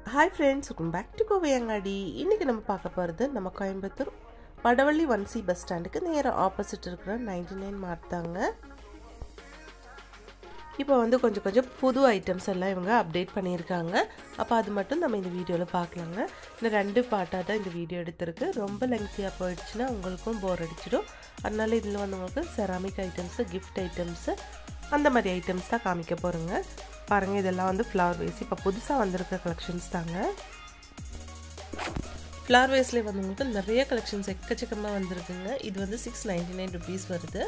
hi friends welcome back to Kovaiangadi இன்றைக்கி நம்ம பார்க்க போகிறது நம்ம கோயம்புத்தூர் வடவள்ளி ஒன்சி பஸ் ஸ்டாண்டுக்கு நேராக ஆப்போசிட் இருக்கிற நைன்டி நைன் மார்ட் தாங்க இப்போ வந்து கொஞ்சம் கொஞ்சம் புது ஐட்டம்ஸ் எல்லாம் இவங்க அப்டேட் பண்ணியிருக்காங்க அப்போ அது மட்டும் நம்ம இந்த வீடியோவில் பார்க்கலாங்க இந்த ரெண்டு பாட்டாக தான் இந்த வீடியோ எடுத்திருக்கு ரொம்ப லெங்க்த்தியாக போயிடுச்சுன்னா உங்களுக்கும் போர் அடிச்சிடும் அதனால இதில் வந்து உங்களுக்கு செராமிக் ஐட்டம்ஸு கிஃப்ட் ஐட்டம்ஸு அந்த மாதிரி ஐட்டம்ஸ் தான் காமிக்க போகிறோங்க பாருங்கள் இதெல்லாம் வந்து ஃப்ளவர் வேஸ் இப்போ புதுசாக வந்திருக்க கலெக்ஷன்ஸ் தாங்க ஃப்ளவர் வேஸ்லேயே வந்து உங்களுக்கு நிறைய கலெக்ஷன்ஸ் எக்கச்சக்கமாக வந்திருக்குங்க இது வந்து சிக்ஸ் நைன்டி நைன் ருபீஸ் வருது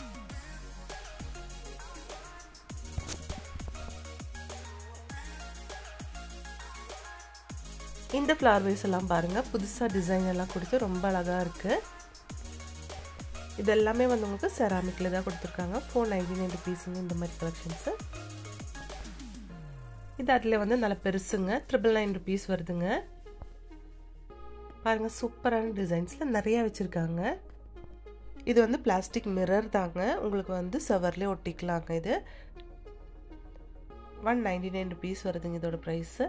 இந்த ஃப்ளவர் வேஸ் எல்லாம் பாருங்கள் புதுசாக டிசைன் எல்லாம் கொடுத்து ரொம்ப அழகாக இருக்குது இது எல்லாமே வந்து உங்களுக்கு செராமிக்கில் தான் கொடுத்துருக்காங்க ஃபோர் நைன்டி நைன் ருபீஸுங்க இந்த மாதிரி கலெக்ஷன்ஸு இது அதில் வந்து நல்ல பெருசுங்க ட்ரிபிள் நைன் ருபீஸ் வருதுங்க பாருங்கள் சூப்பரான டிசைன்ஸில் நிறையா வச்சுருக்காங்க இது வந்து பிளாஸ்டிக் மிரர் தாங்க உங்களுக்கு வந்து செவர்லேயே ஒட்டிக்கலாங்க இது ஒன் நைன்டி நைன் ருபீஸ் வருதுங்க இதோட ப்ரைஸு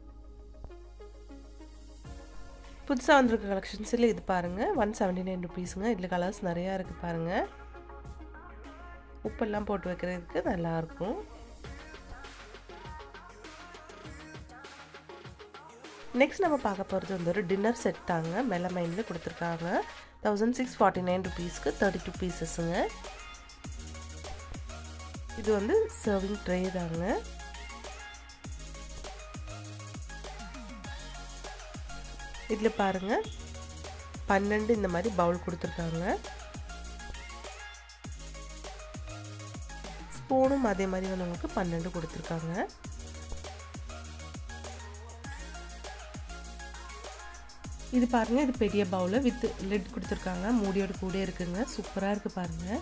புதுசாக வந்திருக்க கலெக்ஷன்ஸில் இது பாருங்கள் ஒன் செவன்டி நைன் ருபீஸுங்க இதில் கலர்ஸ் நிறையா இருக்குது பாருங்கள் உப்பெல்லாம் போட்டு வைக்கிறதுக்கு நல்லாயிருக்கும் நெக்ஸ்ட் நம்ம பார்க்க போகிறது வந்து ஒரு டின்னர் செட் தாங்க மெலமைனில் கொடுத்துருக்காங்க தௌசண்ட் சிக்ஸ் ஃபார்ட்டி நைன் ருபீஸ்க்கு தேர்ட்டி டூ பீசஸுங்க இது வந்து சர்விங் ட்ரே தாங்க இதில் பாருங்கள் பன்னெண்டு இந்த மாதிரி பவுல் கொடுத்துருக்காங்க ஸ்பூனும் அதே மாதிரி வந்து உங்களுக்கு பன்னெண்டு கொடுத்துருக்காங்க இது பாருங்கள் இது பெரிய பவுலில் வித் லெட் கொடுத்துருக்காங்க மூடியோட கூட இருக்குங்க சூப்பராக இருக்குது பாருங்கள்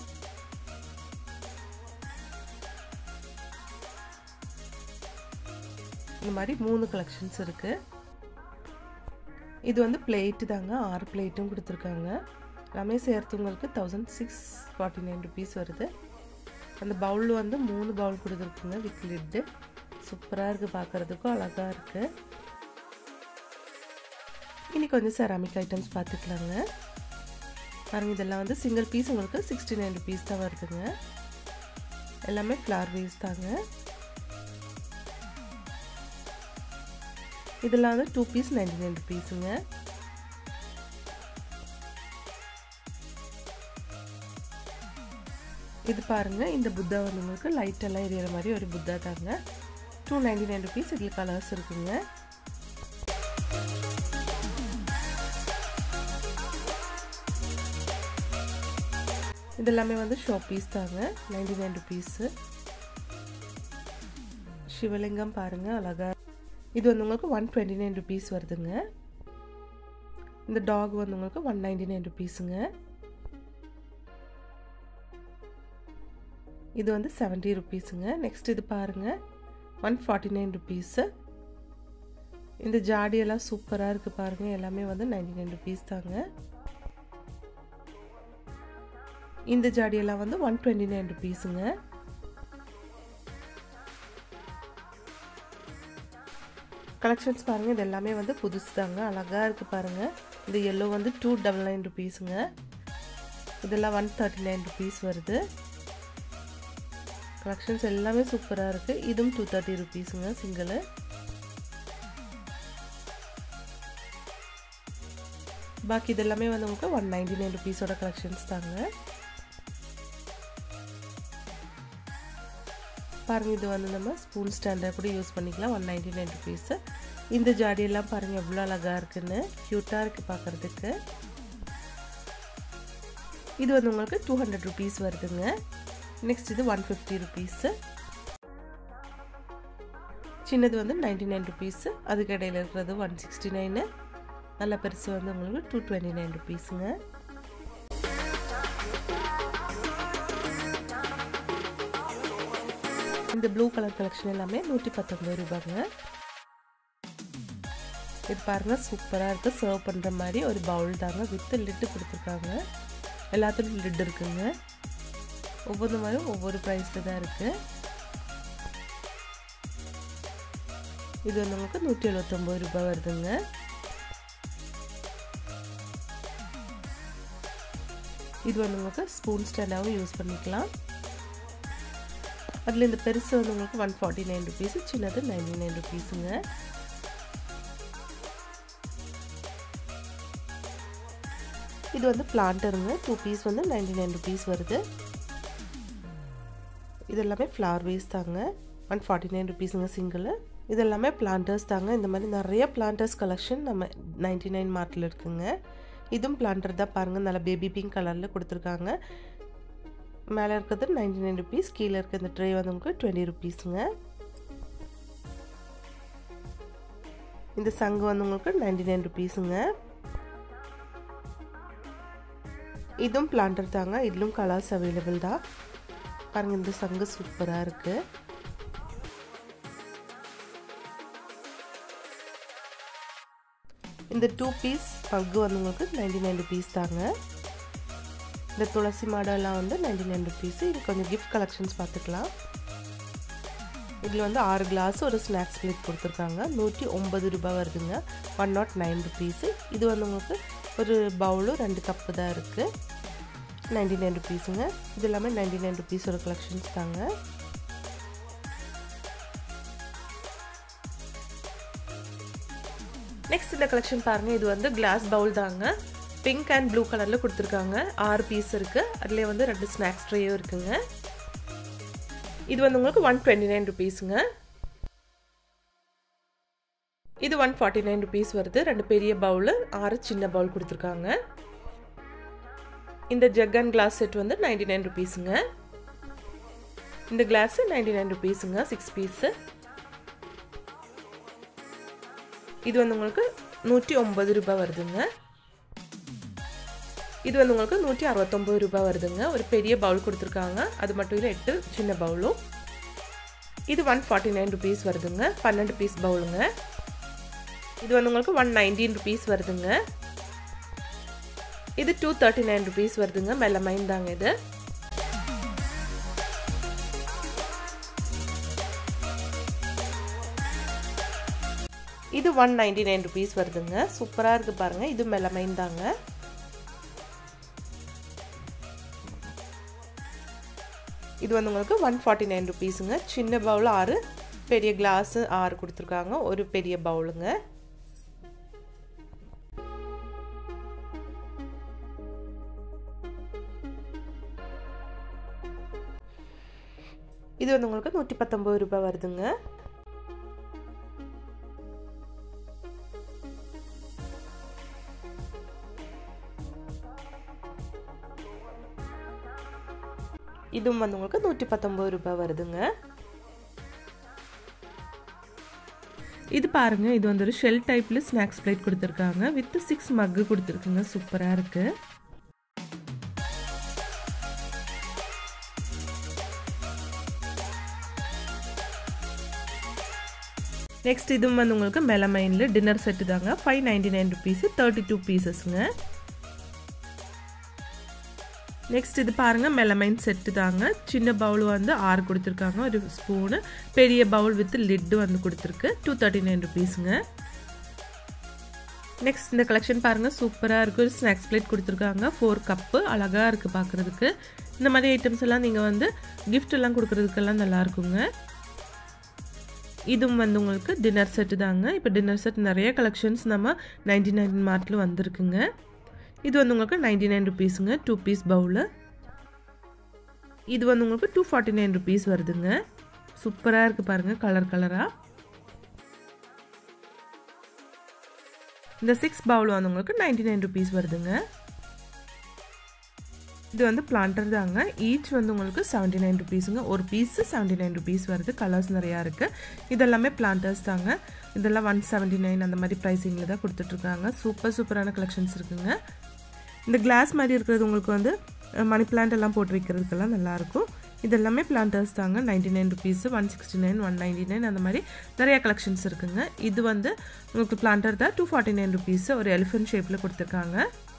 இந்த மாதிரி மூணு கலெக்ஷன்ஸ் இருக்குது இது வந்து பிளேட்டு தாங்க ஆறு பிளேட்டும் கொடுத்துருக்காங்க எல்லாமே சேர்த்து உங்களுக்கு thousand six forty nine rupees வருது அந்த பவுல் வந்து மூணு பவுல் கொடுத்துருக்குங்க வித் லிட்டு சூப்பராக இருக்குது பார்க்குறதுக்கும் அழகாக இருக்குது இனி கொஞ்சம் செராமிக் ஐட்டம்ஸ் பார்த்துக்கலாங்க பாருங்கள் இதெல்லாம் வந்து சிங்கிள் பீஸ் உங்களுக்கு சிக்ஸ்டி நைன் ருபீஸ் தான் வருதுங்க எல்லாமே ஃப்ளவர் வேஸ் தாங்க இதெல்லாம் வந்து டூ பீஸ் நைன்டி நைன் ருபீஸுங்க இது பாருங்கள் இந்த புத்தா வந்து உங்களுக்கு லைட் எல்லாம் எரியற மாதிரி ஒரு புத்தா தாங்க டூ நைன்டி நைன் ருபீஸ் இதில் கலர்ஸ் இருக்குங்க இது எல்லாமே வந்து ஷோ பீஸ் தாங்க நைன்டி நைன் ருபீஸு சிவலிங்கம் பாருங்கள் அழகாக இது வந்து உங்களுக்கு ஒன் டுவெண்ட்டி நைன் ருபீஸ் வருதுங்க இந்த டாக் வந்து உங்களுக்கு ஒன் நைன்டி நைன் ருபீஸுங்க இது வந்து செவன்ட்டி ருபீஸுங்க நெக்ஸ்ட் இது பாருங்கள் ஒன் ஃபார்ட்டி நைன் ருபீஸு இந்த ஜாடியெல்லாம் சூப்பராக இருக்குது பாருங்கள் எல்லாமே வந்து நைன்டி நைன் ருபீஸ் தாங்க இந்த ஜாடியெல்லாம் வந்து ஒன் டுவெண்ட்டி நைன் ருபீஸுங்க கலெக்ஷன்ஸ் பாருங்கள் இது எல்லாமே வந்து புதுசு தாங்க அழகாக இருக்குது பாருங்கள் இந்த எல்லோ வந்து டூ டபுள் நைன் ருபீஸுங்க இதெல்லாம் ஒன் தேர்ட்டி நைன் ருபீஸ் வருது கலெக்ஷன்ஸ் எல்லாமே சூப்பராக இருக்குது இதுவும் டூ தேர்ட்டி ருபீஸுங்க சிங்கிள் பாக்கி இதெல்லாமே வந்து உங்களுக்கு ஒன் நைன்டி நைன் ருபீஸோட கலெக்ஷன்ஸ் தாங்க பாருங்கள் இது வந்து நம்ம ஸ்பூன் ஸ்டாண்டர்ட் கூட யூஸ் பண்ணிக்கலாம் ஒன் நைன்டி நைன் ருபீஸு இந்த ஜாடியெல்லாம் பாருங்கள் எவ்வளோ அழகாக இருக்குன்னு க்யூட்டாக இருக்குது பார்க்குறதுக்கு இது வந்து உங்களுக்கு டூ ஹண்ட்ரட் ருபீஸ் வருதுங்க நெக்ஸ்ட் இது ஒன் ஃபிஃப்டி ருபீஸு சின்னது வந்து நைன்டி நைன் ருபீஸு அதுக்கு இடையில் இருக்கிறது ஒன் சிக்ஸ்டி நைனு நல்ல பெருசு வந்து உங்களுக்கு டூ டுவெண்ட்டி நைன் ருபீஸுங்க இந்த ப்ளூ கலர் கலெக்ஷன் எல்லாமே நூற்றி பத்தொம்பது ரூபாங்க இது பாருங்கள் சூப்பராக இருக்குது சர்வ் பண்ணுற மாதிரி ஒரு பவுல் தாங்க வித்து லிட்டு கொடுத்துருக்காங்க எல்லாத்துலேயும் லிட் இருக்குங்க ஒவ்வொரு மாதிரியும் ஒவ்வொரு ப்ரைஸில் தான் இருக்குது இது வந்து உங்களுக்கு நூற்றி எழுபத்தொம்பது ரூபாய் வருதுங்க இது வந்து உங்களுக்கு ஸ்பூன் ஸ்டாண்டாகவும் யூஸ் பண்ணிக்கலாம் அதில் இந்த பெருசு வந்து உங்களுக்கு ஒன் ஃபார்ட்டி நைன் ருபீஸு சின்னது நைன்டி நைன் ருபீஸுங்க இது வந்து பிளான்டருங்க டூ பீஸ் வந்து நைன்டி நைன் ருபீஸ் வருது இது எல்லாமே ஃப்ளவர் வேஸ் தாங்க ஒன் ஃபார்ட்டி நைன் ருபீஸுங்க சிங்கிள் இது எல்லாமே பிளான்டர்ஸ் தாங்க இந்த மாதிரி நிறைய பிளான்டர்ஸ் கலெக்ஷன் நம்ம நைன்டி நைன் மார்ட்டில் இருக்குங்க இதுவும் பிளான்டர் தான் பாருங்கள் நல்லா பேபி பிங்க் கலரில் கொடுத்துருக்காங்க மேலே இருக்கிறது நைன்டி நைன் ருபீஸ் கீழே இருக்க இந்த ட்ரே வந்து உங்களுக்கு டுவெண்ட்டி ருபீஸுங்க இந்த சங்கு வந்து உங்களுக்கு நைன்டி நைன் ருபீஸுங்க இதுவும் பிளான்டர் தாங்க இதுலும் கலர்ஸ் அவைலபிள் தான் பாருங்கள் இந்த சங்கு சூப்பராக இருக்குது இந்த டூ பீஸ் பக்கு வந்து உங்களுக்கு நைன்டி நைன் ருபீஸ் தாங்க இந்த துளசி மாடெல்லாம் வந்து நைன்டி நைன் ருபீஸ் இது கொஞ்சம் கிஃப்ட் கலெக்ஷன்ஸ் பார்த்துக்கலாம் இதில் வந்து ஆறு கிளாஸ் ஒரு ஸ்நாக்ஸ் பிளேட் கொடுத்துருக்காங்க நூற்றி ஒம்பது ரூபாய் வருதுங்க ஒன் நாட் நைன் ருபீஸு இது வந்து உங்களுக்கு ஒரு பவுலும் ரெண்டு கப்பு தான் இருக்குது நைன்டி நைன் ருபீஸுங்க இது எல்லாமே நைன்டி நைன் ருபீஸ் ஒரு கலெக்ஷன்ஸ் தாங்க நெக்ஸ்ட் இந்த கலெக்ஷன் பாருங்கள் இது வந்து கிளாஸ் பவுல் தாங்க பிங்க் அண்ட் ப்ளூ கலரில் கொடுத்துருக்காங்க ஆறு பீஸ் இருக்குது அதில் வந்து ரெண்டு ஸ்நாக்ஸ் ட்ரேயும் இருக்குங்க இது வந்து உங்களுக்கு ஒன் டுவெண்ட்டி நைன் ருபீஸுங்க இது ஒன் ஃபார்ட்டி நைன் ருபீஸ் வருது ரெண்டு பெரிய பவுலு ஆறு சின்ன பவுல் கொடுத்துருக்காங்க இந்த ஜக் அண்ட் கிளாஸ் செட் வந்து நைன்டி நைன் ருபீஸுங்க இந்த கிளாஸ் நைன்டி நைன் ருபீஸுங்க சிக்ஸ் பீஸு இது வந்து உங்களுக்கு நூற்றி ஒம்பது ரூபாய் வருதுங்க இது வந்து உங்களுக்கு நூற்றி அறுபத்தொம்பது ரூபாய் வருதுங்க ஒரு பெரிய பவுல் கொடுத்துருக்காங்க அது மட்டும் இல்லை எட்டு சின்ன பவுலும் இது ஒன் ஃபார்ட்டி நைன் ருபீஸ் வருதுங்க பன்னெண்டு பீஸ் பவுலுங்க இது வந்து உங்களுக்கு ஒன் நைன்டீன் ருபீஸ் வருதுங்க இது டூ தேர்ட்டி நைன் ருபீஸ் வருதுங்க மெல்லமைன் தாங்க இது இது ஒன் நைன்டி நைன் ருபீஸ் வருதுங்க சூப்பராக இருக்குது பாருங்கள் இது மெலமைன் தாங்க இது வந்து உங்களுக்கு ஒன் ஃபார்ட்டி நைன் ருபீஸுங்க சின்ன பவுல் ஆறு பெரிய கிளாஸு ஆறு கொடுத்துருக்காங்க ஒரு பெரிய பவுலுங்க இது வந்து உங்களுக்கு நூற்றி பத்தொம்பது ரூபாய் வருதுங்க இதுவும் வந்து உங்களுக்கு நூற்றி பத்தொம்பது ரூபாய் வருதுங்க இது பாருங்க இது வந்து ஒரு ஷெல் டைப்பில் ஸ்நாக்ஸ் பிளேட் கொடுத்துருக்காங்க வித் சிக்ஸ் மக்கு கொடுத்துருக்குங்க சூப்பராக இருக்குது நெக்ஸ்ட் இதுவும் வந்து உங்களுக்கு மெலமைனில் டின்னர் செட்டு தாங்க five ninety nine rupees thirty two பீசஸ்ங்க நெக்ஸ்ட் இது பாருங்கள் மெலமைன் செட்டு தாங்க சின்ன பவுல் வந்து ஆறு கொடுத்துருக்காங்க ஒரு ஸ்பூனு பெரிய பவுல் வித் லிட்டு வந்து கொடுத்துருக்கு டூ தேர்ட்டி நைன் ருபீஸுங்க நெக்ஸ்ட் இந்த கலெக்ஷன் பாருங்கள் சூப்பராக இருக்குது ஒரு ஸ்நாக்ஸ் பிளேட் கொடுத்துருக்காங்க ஃபோர் கப்பு அழகாக இருக்குது பார்க்குறதுக்கு இந்த மாதிரி ஐட்டம்ஸ் எல்லாம் நீங்கள் வந்து கிஃப்ட் எல்லாம் கொடுக்குறதுக்கெல்லாம் நல்லா இருக்குங்க இதுவும் வந்து உங்களுக்கு டின்னர் செட்டு தாங்க இப்போ டின்னர் செட் நிறைய கலெக்ஷன்ஸ் நம்ம நைன்டி நைன் மார்ட்டில் வந்திருக்குங்க இது வந்து உங்களுக்கு நைன்டி நைன் ருபீஸுங்க டூ பீஸ் பவுலு இது வந்து உங்களுக்கு டூ ஃபார்ட்டி நைன் ருபீஸ் வருதுங்க சூப்பராக இருக்குது பாருங்கள் கலர் கலராக இந்த சிக்ஸ் பவுல் வந்து உங்களுக்கு நைன்டி நைன் ருபீஸ் வருதுங்க இது வந்து பிளான்டர் தாங்க ஈச் வந்து உங்களுக்கு செவன்ட்டி நைன் ருபீஸுங்க ஒரு பீஸு செவன்ட்டி நைன் ருபீஸ் வருது கலர்ஸ் நிறையா இருக்குது இதெல்லாமே பிளான்டர்ஸ் தாங்க இதெல்லாம் ஒன் செவன்ட்டி நைன் அந்த மாதிரி ப்ரைஸிங்கில் தான் கொடுத்துட்ருக்காங்க சூப்பர் சூப்பரான கலெக்ஷன்ஸ் இருக்குங்க இந்த கிளாஸ் மாதிரி இருக்கிறது உங்களுக்கு வந்து மணி பிளான்ட் எல்லாம் போட்டு வைக்கிறதுக்கெல்லாம் நல்லாயிருக்கும் இது எல்லாமே பிளான்டர்ஸ் தாங்க ninety nine rupees one sixty nine one ninety nine அந்த மாதிரி நிறையா கலெக்ஷன்ஸ் இருக்குங்க இது வந்து உங்களுக்கு பிளான்டர் தான் டூ ஃபார்ட்டி நைன் ருபீஸு ஒரு எலிஃபென்ட் ஷேப்பில் கொடுத்துருக்காங்க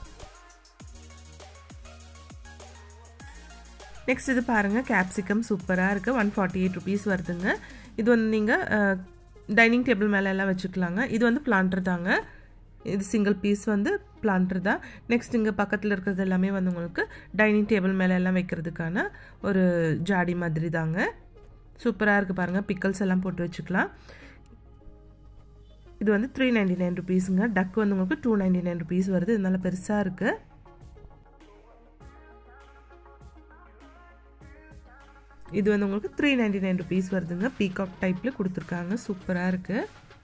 நெக்ஸ்ட் இது பாருங்கள் கேப்சிகம் சூப்பராக இருக்குது ஒன் ஃபார்ட்டி எயிட் ருபீஸ் வருதுங்க இது வந்து நீங்கள் டைனிங் டேபிள் மேலே எல்லாம் வச்சுக்கலாங்க இது வந்து பிளான்டர் தாங்க இது சிங்கிள் பீஸ் வந்து பிளான்டர் தான் நெக்ஸ்ட் இங்கே பக்கத்தில் இருக்கிறது எல்லாமே வந்து உங்களுக்கு டைனிங் டேபிள் மேலே எல்லாம் வைக்கிறதுக்கான ஒரு ஜாடி மாதிரி தாங்க சூப்பராக இருக்குது பாருங்கள் பிக்கல்ஸ் எல்லாம் போட்டு வச்சுக்கலாம் இது வந்து த்ரீ நைன்டி நைன் ருபீஸுங்க டக் வந்து உங்களுக்கு டூ நைன்டி நைன் ருபீஸ் வருது இதனால பெருசாக இருக்குது இது வந்து உங்களுக்கு த்ரீ நைன்டி நைன் ருபீஸ் வருதுங்க பீகாக் டைப்பில் கொடுத்துருக்காங்க சூப்பராக இருக்குது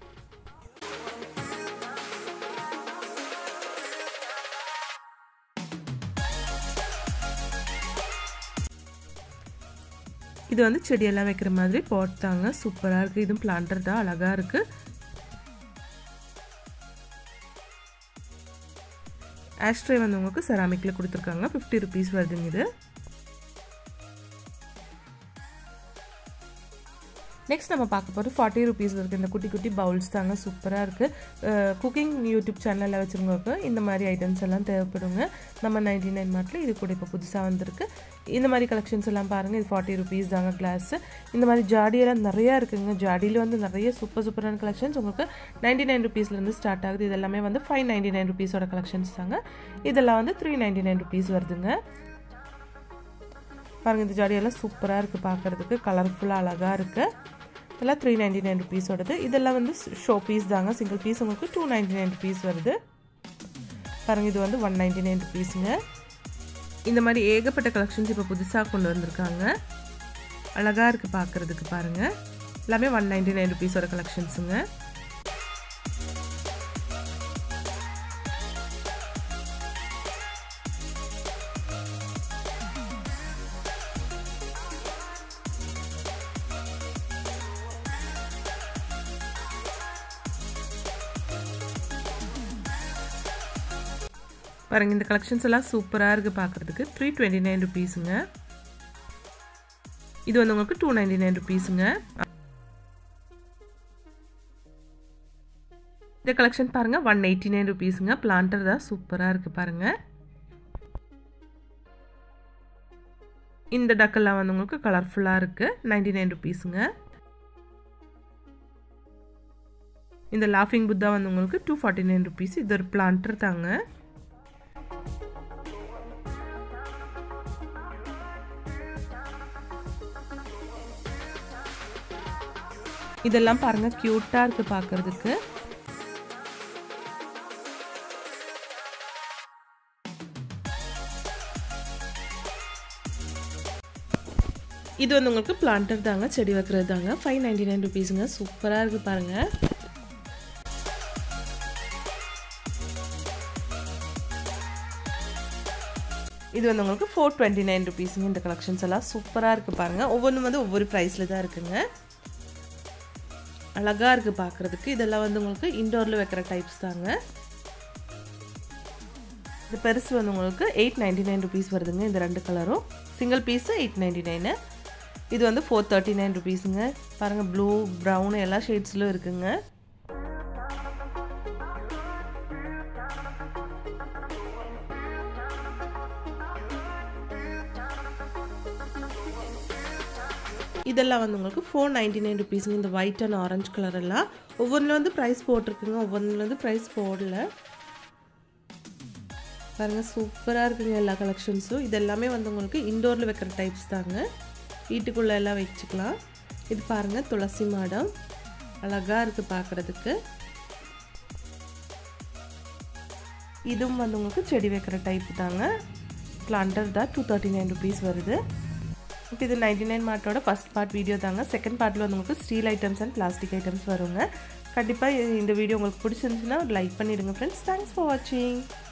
இது வந்து செடியெல்லாம் வைக்கிற மாதிரி போட்டாங்க சூப்பராக இருக்குது இதுவும் பிளான்டர் தான் அழகாக இருக்குது ஆஷ்ட்ரே வந்து உங்களுக்கு செராமிக்கில் கொடுத்துருக்காங்க ஃபிஃப்டி ருபீஸ் வருதுங்க இது நெக்ஸ்ட் நம்ம பார்க்க போகிறது ஃபார்ட்டி ருபீஸ் இருக்குது இந்த குட்டி குட்டி பவுல்ஸ் தாங்க சூப்பராக இருக்குது குக்கிங் யூடியூப் சேனலில் வச்சுருந்தவங்க இந்த மாதிரி ஐட்டம்ஸ் எல்லாம் தேவைப்படுங்க நம்ம நைன்டி நைன் மார்ட்டில் இது கூட இப்போ புதுசாக வந்திருக்கு இந்த மாதிரி கலெக்ஷன்ஸ் எல்லாம் பாருங்கள் இது ஃபார்ட்டி ருபீஸ் தாங்க கிளாஸு இந்த மாதிரி ஜாடியெல்லாம் நிறையா இருக்குங்க ஜாடியில் வந்து நிறைய சூப்பர் சூப்பரான கலெக்ஷன்ஸ் உங்களுக்கு நைன்டி நைன் ருபீஸ்லேருந்து ஸ்டார்ட் ஆகுது இது எல்லாமே வந்து ஃபைவ் நைன்டி நைன் ருபீஸோட கலெக்ஷன்ஸ் தாங்க இதெல்லாம் வந்து த்ரீ நைன்டி நைன் ருபீஸ் வருதுங்க பாருங்கள் இந்த ஜாடியெல்லாம் சூப்பராக இருக்குது பார்க்குறதுக்கு கலர்ஃபுல்லாக அழகாக இருக்குது இதெல்லாம் த்ரீ நைன்டி நைன் ருபீஸ் வருது இதெல்லாம் வந்து ஷோ பீஸ் தாங்க சிங்கிள் பீஸ் உங்களுக்கு டூ நைன்டி நைன் ருபீஸ் வருது பாருங்கள் இது வந்து ஒன் நைன்டி நைன் ருபீஸுங்க இந்த மாதிரி ஏகப்பட்ட கலெக்ஷன்ஸ் இப்போ புதுசாக கொண்டு வந்திருக்காங்க அழகாக இருக்குது பார்க்குறதுக்கு பாருங்கள் எல்லாமே ஒன் நைன்டி நைன் ருபீஸோட கலெக்ஷன்ஸுங்க பாருங்கள் இந்த கலெக்ஷன்ஸ் எல்லாம் சூப்பராக இருக்குது பார்க்குறதுக்கு த்ரீ டுவெண்ட்டி நைன் ருபீஸுங்க இது வந்து உங்களுக்கு டூ நைன்டி நைன் ருபீஸுங்க இந்த கலெக்ஷன் பாருங்கள் ஒன் எயிட்டி நைன் ருபீஸுங்க பிளான்டர் தான் சூப்பராக இருக்குது பாருங்கள் இந்த டக்கெல்லாம் வந்து உங்களுக்கு கலர்ஃபுல்லாக இருக்குது நைன்டி நைன் ருபீஸுங்க இந்த லாஃபிங் புத்தா வந்து உங்களுக்கு டூ ஃபார்ட்டி நைன் ருபீஸ் இது ஒரு பிளான்டர் தாங்க இதெல்லாம் பாருங்க க்யூட்டாக இருக்கு பார்க்கறதுக்கு இது வந்து உங்களுக்கு பிளான்டர் தாங்க செடி வைக்கிறது தாங்க ஃபைவ் நைன்டி நைன் ருபீஸுங்க சூப்பராக இருக்குது பாருங்கள் இது வந்து உங்களுக்கு ஃபோர் டுவெண்ட்டி நைன் ருபீஸுங்க இந்த கலெக்ஷன்ஸ் எல்லாம் சூப்பராக இருக்குது பாருங்கள் ஒவ்வொன்றும் வந்து ஒவ்வொரு ப்ரைஸில் தான் இருக்குங்க அழகாக இருக்குது பார்க்குறதுக்கு இதெல்லாம் வந்து உங்களுக்கு இன்டோரில் வைக்கிற டைப்ஸ் தாங்க இந்த பெருசு வந்து உங்களுக்கு எயிட் நைன்டி நைன் ருபீஸ் வருதுங்க இந்த ரெண்டு கலரும் single piece eight ninety nine இது வந்து ஃபோர் தேர்ட்டி நைன் ருபீஸுங்க பாருங்கள் ப்ளூ ப்ரௌன் எல்லா ஷேட்ஸ்லையும் இருக்குங்க இதெல்லாம் வந்து உங்களுக்கு ஃபோர் நைன்டி நைன் ருபீஸுங்க இந்த ஒயிட் அண்ட் ஆரஞ்சு கலர் எல்லாம் ஒவ்வொன்றில் வந்து ப்ரைஸ் போட்டிருக்குங்க ஒவ்வொன்றில் வந்து ப்ரைஸ் போடல பாருங்கள் சூப்பராக இருக்குங்க எல்லா கலெக்ஷன்ஸும் இது எல்லாமே வந்து உங்களுக்கு இண்டோரில் வைக்கிற டைப்ஸ் தாங்க வீட்டுக்குள்ளே எல்லாம் வச்சுக்கலாம் இது பாருங்கள் துளசி மாடம் அழகாக இருக்குது பார்க்குறதுக்கு இதுவும் வந்து உங்களுக்கு செடி வைக்கிற டைப் தாங்க பிளான்டர் தான் டூ தேர்ட்டி நைன் ருபீஸ் வருது இப்போ இது நைன்டி நைன் மார்ட்டோட ஃபஸ்ட் பார்ட் வீடியோ தாங்க செகண்ட் பார்ட்டில் வந்து உங்களுக்கு steel items and plastic items வருங்க கண்டிப்பாக இந்த வீடியோ உங்களுக்கு பிடிச்சிருந்துச்சுன்னா லைக் பண்ணிவிடுங்க ஃப்ரெண்ட்ஸ் தேங்க்ஸ் ஃபார் வாட்சிங்